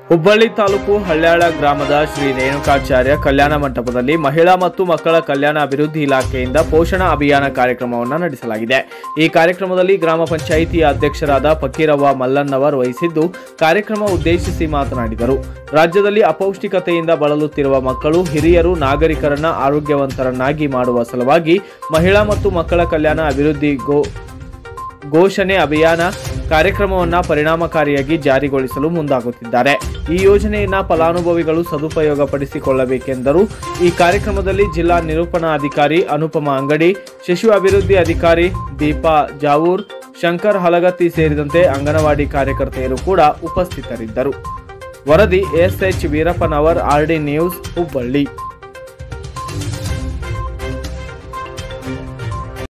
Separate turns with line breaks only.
ಹುಬ್ಬಳ್ಳಿ ತಾಲೂಕು ಹಳ್ಯಾಳ ಗ್ರಾಮದ ಶ್ರೀ ರೇಣುಕಾಚಾರ್ಯ ಕಲ್ಯಾಣ ಮಂಟಪದಲ್ಲಿ ಮಹಿಳಾ ಮತ್ತು ಮಕ್ಕಳ ಕಲ್ಯಾಣ ಅಭಿವೃದ್ಧಿ ಇಲಾಖೆಯಿಂದ ಪೋಷಣ ಅಭಿಯಾನ ಕಾರ್ಯಕ್ರಮವನ್ನು ನಡೆಸಲಾಗಿದೆ ಈ ಕಾರ್ಯಕ್ರಮದಲ್ಲಿ ಗ್ರಾಮ ಪಂಚಾಯಿತಿಯ ಅಧ್ಯಕ್ಷರಾದ ಫಕೀರವ್ವ ಮಲ್ಲನ್ನವರ್ ವಹಿಸಿದ್ದು ಕಾರ್ಯಕ್ರಮ ಉದ್ದೇಶಿಸಿ ಮಾತನಾಡಿದರು ರಾಜ್ಯದಲ್ಲಿ ಅಪೌಷ್ಟಿಕತೆಯಿಂದ ಬಳಲುತ್ತಿರುವ ಮಕ್ಕಳು ಹಿರಿಯರು ನಾಗರಿಕರನ್ನ ಆರೋಗ್ಯವಂತರನ್ನಾಗಿ ಮಾಡುವ ಸಲುವಾಗಿ ಮಹಿಳಾ ಮತ್ತು ಮಕ್ಕಳ ಕಲ್ಯಾಣ ಅಭಿವೃದ್ಧಿ ಗೋ ಘೋಷಣೆ ಅಭಿಯಾನ ಕಾರ್ಯಕ್ರಮವನ್ನು ಪರಿಣಾಮಕಾರಿಯಾಗಿ ಜಾರಿಗೊಳಿಸಲು ಮುಂದಾಗುತ್ತಿದ್ದಾರೆ ಈ ಯೋಜನೆಯನ್ನ ಫಲಾನುಭವಿಗಳು ಸದುಪಯೋಗ ಪಡಿಸಿಕೊಳ್ಳಬೇಕೆಂದರು ಈ ಕಾರ್ಯಕ್ರಮದಲ್ಲಿ ಜಿಲ್ಲಾ ನಿರೂಪಣಾ ಅಧಿಕಾರಿ ಅನುಪಮ ಅಂಗಡಿ ಶಿಶು ಅಭಿವೃದ್ಧಿ ಅಧಿಕಾರಿ ದೀಪಾ ಜಾವೂರ್ ಶಂಕರ್ ಹಲಗತ್ತಿ ಸೇರಿದಂತೆ ಅಂಗನವಾಡಿ ಕಾರ್ಯಕರ್ತೆಯರು ಕೂಡ ಉಪಸ್ಥಿತರಿದ್ದರು ವರದಿ ಎಸ್ಎಚ್ ವೀರಪ್ಪನವರ್ ಆರ್ಡಿ ನ್ಯೂಸ್ ಹುಬ್ಬಳ್ಳಿ